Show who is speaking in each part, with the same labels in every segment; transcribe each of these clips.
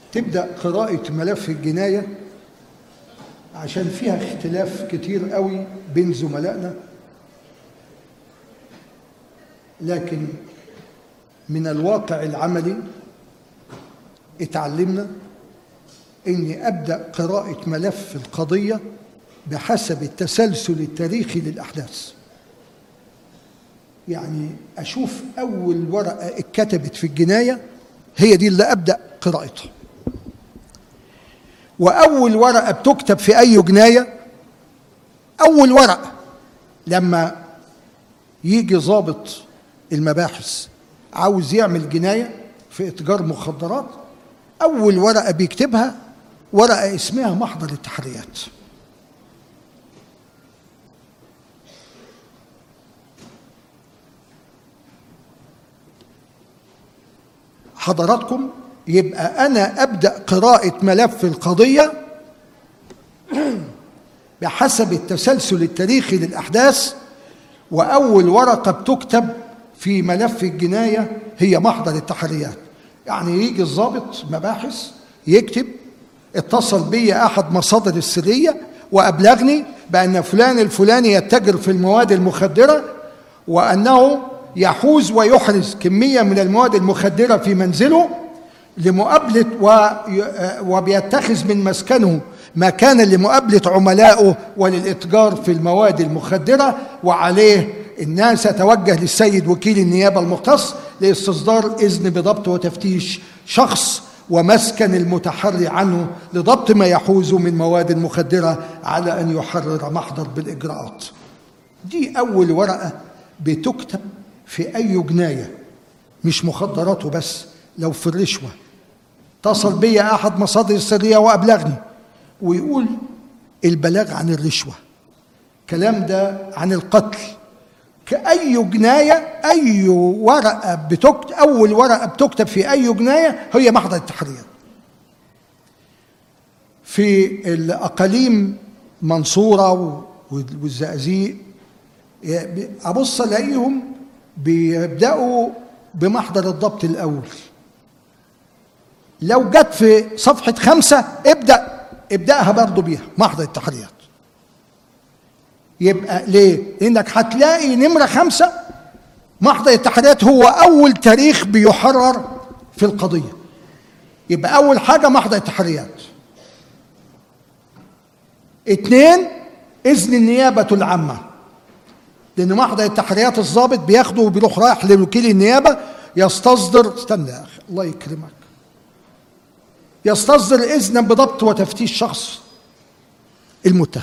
Speaker 1: تبدأ قراءة ملف الجناية عشان فيها اختلاف كتير قوي بين زملائنا لكن من الواقع العملي اتعلمنا اني ابدا قراءه ملف القضيه بحسب التسلسل التاريخي للاحداث يعني اشوف اول ورقه اتكتبت في الجنايه هي دي اللي ابدا قراءتها واول ورقه بتكتب في اي جنايه اول ورقه لما يجي ضابط المباحث عاوز يعمل جنايه في اتجار مخدرات اول ورقه بيكتبها ورقه اسمها محضر التحريات حضراتكم يبقى انا ابدا قراءه ملف القضيه بحسب التسلسل التاريخي للاحداث واول ورقه بتكتب في ملف الجنايه هي محضر التحريات يعني يجي الضابط مباحث يكتب اتصل بي احد مصادر السريه وابلغني بان فلان الفلاني يتجر في المواد المخدره وانه يحوز ويحرز كميه من المواد المخدره في منزله لمقابله وبيتخذ من مسكنه مكانا لمقابله عملائه وللاتجار في المواد المخدره وعليه الناس تتوجه للسيد وكيل النيابه المختص لاستصدار اذن بضبط وتفتيش شخص ومسكن المتحري عنه لضبط ما يحوز من مواد مخدره على ان يحرر محضر بالاجراءات. دي اول ورقه بتكتب في اي جنايه مش مخدرات وبس لو في الرشوه. اتصل بي احد مصادر السريه وابلغني ويقول البلاغ عن الرشوه. كلام ده عن القتل كأي جناية أي ورقة بتكتب أول ورقة بتكتب في أي جناية هي محضر التحرير في الأقاليم منصورة والزقازيق أبص ألاقيهم بيبدأوا بمحضر الضبط الأول لو جت في صفحة خمسة ابدأ ابدأها برضو بيها محضر التحريات يبقى ليه؟ لأنك هتلاقي نمرة خمسة محضر التحريات هو أول تاريخ بيحرر في القضية يبقى أول حاجة محضر التحريات اتنين إذن النيابة العامة لأن محضر التحريات الضابط بياخده وبيروح رايح لوكيل النيابة يستصدر استنى يا أخي الله يكرمك يستصدر إذنا بضبط وتفتيش شخص المتهم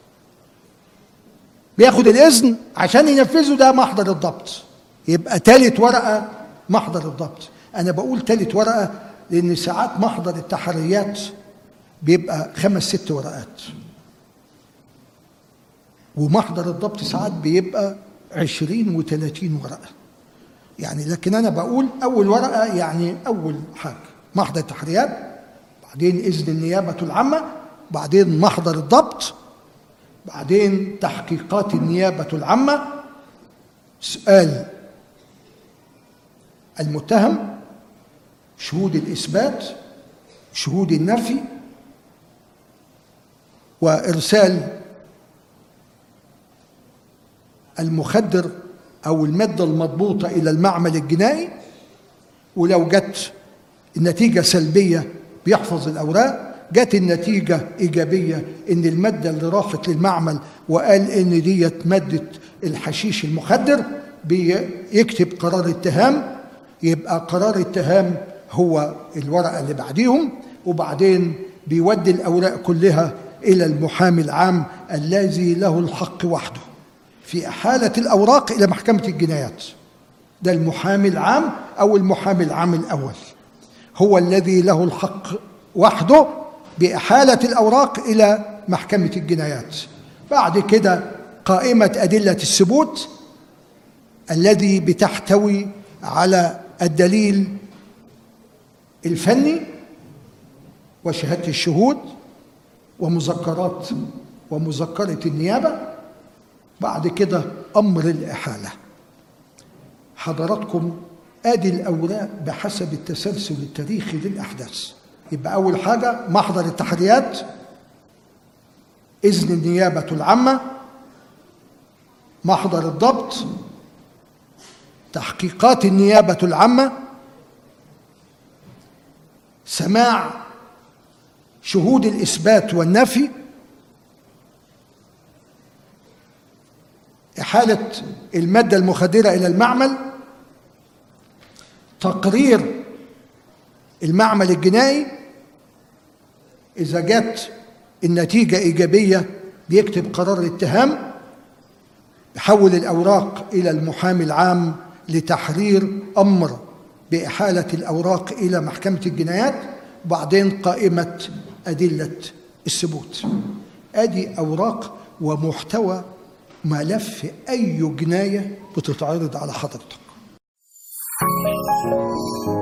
Speaker 1: بياخد الاذن عشان ينفذه ده محضر الضبط يبقى تالت ورقه محضر الضبط انا بقول تالت ورقه لان ساعات محضر التحريات بيبقى خمس ست ورقات ومحضر الضبط ساعات بيبقى عشرين وثلاثين ورقة يعني لكن أنا بقول أول ورقة يعني أول حاجة محضر التحريات بعدين إذن النيابة العامة بعدين محضر الضبط بعدين تحقيقات النيابة العامة سؤال المتهم شهود الإثبات شهود النفي وإرسال المخدر أو المادة المضبوطة إلى المعمل الجنائي ولو جت النتيجة سلبية بيحفظ الأوراق جت النتيجة إيجابية إن المادة اللي راحت للمعمل وقال إن ديت مادة الحشيش المخدر بيكتب قرار اتهام يبقى قرار اتهام هو الورقة اللي بعديهم وبعدين بيودي الأوراق كلها إلى المحامي العام الذي له الحق وحده في إحالة الأوراق إلى محكمة الجنايات ده المحامي العام أو المحامي العام الأول هو الذي له الحق وحده بإحالة الأوراق إلى محكمة الجنايات بعد كده قائمة أدلة الثبوت الذي بتحتوي على الدليل الفني وشهادة الشهود ومذكرات ومذكرة النيابة بعد كده أمر الإحالة حضراتكم آدي الأوراق بحسب التسلسل التاريخي للأحداث يبقى أول حاجة محضر التحريات إذن النيابة العامة محضر الضبط تحقيقات النيابة العامة سماع شهود الإثبات والنفي إحالة المادة المخدرة إلى المعمل تقرير المعمل الجنائي إذا جت النتيجة إيجابية بيكتب قرار الاتهام يحول الأوراق إلى المحامي العام لتحرير أمر بإحالة الأوراق إلى محكمة الجنايات وبعدين قائمة أدلة الثبوت أدي أوراق ومحتوى ملف أي جناية بتتعرض على حضرتك